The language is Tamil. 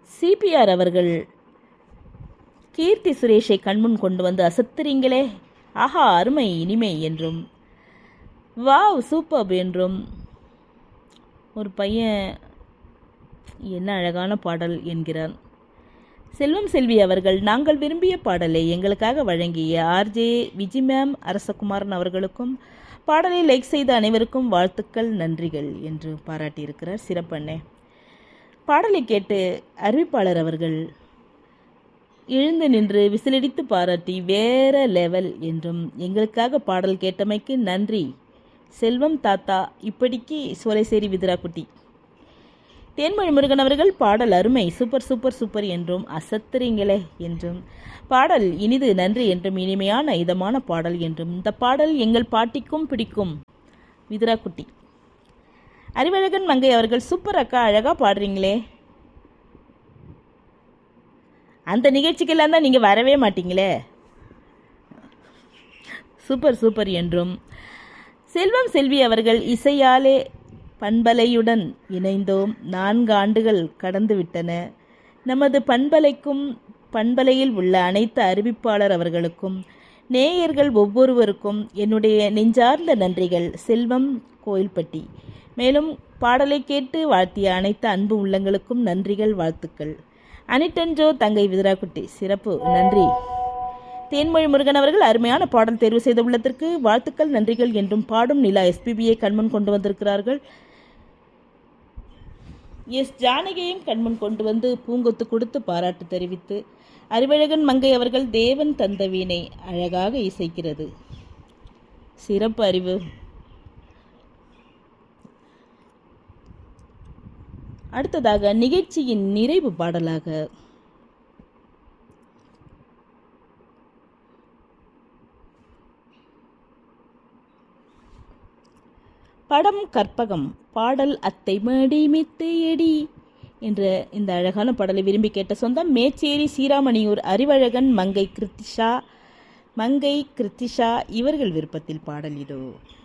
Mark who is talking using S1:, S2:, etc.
S1: சிபிஆர் அவர்கள் கீர்த்தி சுரேஷை கண்முன் கொண்டு வந்து அசத்துறீங்களே ஆஹா அருமை இனிமை என்றும் வாவ் சூப்பர் என்றும் ஒரு பையன் என்ன அழகான பாடல் என்கிறான் செல்வம் செல்வி அவர்கள் நாங்கள் விரும்பிய பாடலை எங்களுக்காக வழங்கிய ஆர்ஜே விஜி மேம் அரசகுமாரன் அவர்களுக்கும் பாடலை லைக் செய்த அனைவருக்கும் வாழ்த்துக்கள் நன்றிகள் என்று பாராட்டியிருக்கிறார் சிறப்பண்ணே பாடலை கேட்டு அறிவிப்பாளர் அவர்கள் எழுந்து நின்று விசிலடித்து பாராட்டி வேற லெவல் என்றும் எங்களுக்காக பாடல் கேட்டமைக்கு நன்றி செல்வம் தாத்தா இப்படிக்கு சோலைசேரி விதிராக்குட்டி தேன்மொழி முருகன் அவர்கள் பாடல் அருமை சூப்பர் சூப்பர் சூப்பர் என்றும் அசத்துறீங்களே என்றும் பாடல் இனிது நன்றி என்றும் இனிமையான இதமான பாடல் என்றும் இந்த பாடல் எங்கள் பாட்டிக்கும் பிடிக்கும் விதிராக்குட்டி அறிவழகன் மங்கை அவர்கள் சூப்பர் அக்கா அழகா பாடுறீங்களே அந்த நிகழ்ச்சிக்கெல்லாம் தான் நீங்கள் வரவே மாட்டீங்களே சூப்பர் சூப்பர் என்றும் செல்வம் செல்வி அவர்கள் இசையாலே பண்பலையுடன் இணைந்தோம் நான்கு ஆண்டுகள் கடந்துவிட்டன நமது பண்பலைக்கும் பண்பலையில் உள்ள அனைத்து அறிவிப்பாளர் அவர்களுக்கும் நேயர்கள் ஒவ்வொருவருக்கும் என்னுடைய நெஞ்சார்ந்த நன்றிகள் செல்வம் கோயில்பட்டி மேலும் பாடலை கேட்டு வாழ்த்திய அனைத்து அன்பு உள்ளங்களுக்கும் நன்றிகள் வாழ்த்துக்கள் அனிட்டன்ஜோ தங்கை விதிராக்குட்டி சிறப்பு நன்றி தேன்மொழி முருகன் அவர்கள் அருமையான பாடல் தேர்வு செய்த உள்ளதற்கு வாழ்த்துக்கள் நன்றிகள் என்றும் பாடும் நிலா எஸ்பிபியை கண்முன் கொண்டு வந்திருக்கிறார்கள் எஸ் ஜானகியையும் கண்முன் கொண்டு வந்து பூங்கொத்து கொடுத்து பாராட்டு தெரிவித்து அறிவழகன் மங்கை அவர்கள் தேவன் தந்த வீணை அழகாக இசைக்கிறது சிறப்பு அறிவு அடுத்ததாக நிகழ்ச்சியின் நிறைவு பாடலாக படம் கற்பகம் பாடல் அத்தை மடி மித்தையடி என்ற இந்த அழகான பாடலை விரும்பி கேட்ட சொந்தம் மேச்சேரி சீராமணியூர் அறிவழகன் மங்கை கிருத்திஷா மங்கை கிருத்திஷா இவர்கள் விருப்பத்தில் பாடல் இதோ